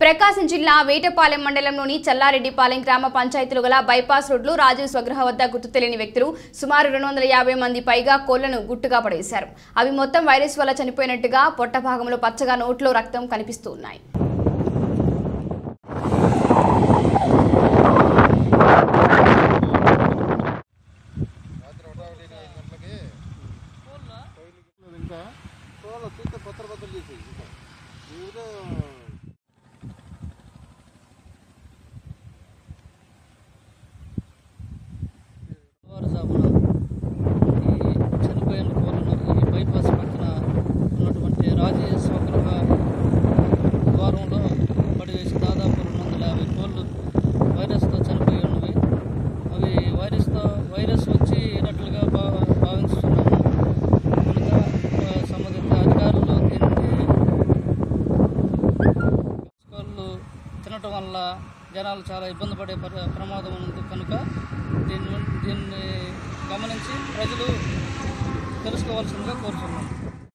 ప్రకాశం జిల్లా వేటపాలెం మండలంలోని చల్లారెడ్డిపాలెం గ్రామ పంచాయతీలు గల బైపాస్ రోడ్లు రాజీవ్ స్వగృహ వద్ద గుర్తు తెలియని వ్యక్తులు సుమారు రెండు వందల యాభై మంది పైగా కోళ్లను గుట్టుగా పడేశారు అవి మొత్తం వైరస్ వల్ల చనిపోయినట్టుగా పొట్ట భాగంలో పచ్చగా నోట్లో రక్తం కనిపిస్తూ ఉన్నాయి రాత్రి ఒకటి ఐదు గంటలకి ఇంకా కోళ్ళు చూస్తే పత్ర పత్రలు చేసేది ఇంకా ఊరే తెల్లవారుజామున ఈ చనిపోయిన కోళ్ళను ఈ బైపాస్ పక్కన ఉన్నటువంటి రాజీవ్ స్వగృహ ద్వారంలో పడివేసి దాదాపు రెండు వందల యాభై కోళ్ళు వైరస్తో చనిపోయి ఉన్నవి అవి వైరస్తో వైరస్ వచ్చినట్లుగా భా భావించుతున్నాము కనుక ఆ, సంబంధిత అధికారులు దీన్ని కోళ్ళు తినటం వల్ల జనాలు చాలా ఇబ్బంది పడే పర- ప్రమాదం ఉంది కనుక దీన్ని దీన్ని గమనించి ప్రజలు తెలుసుకోవాల్సిందిగా కోరుతున్నాను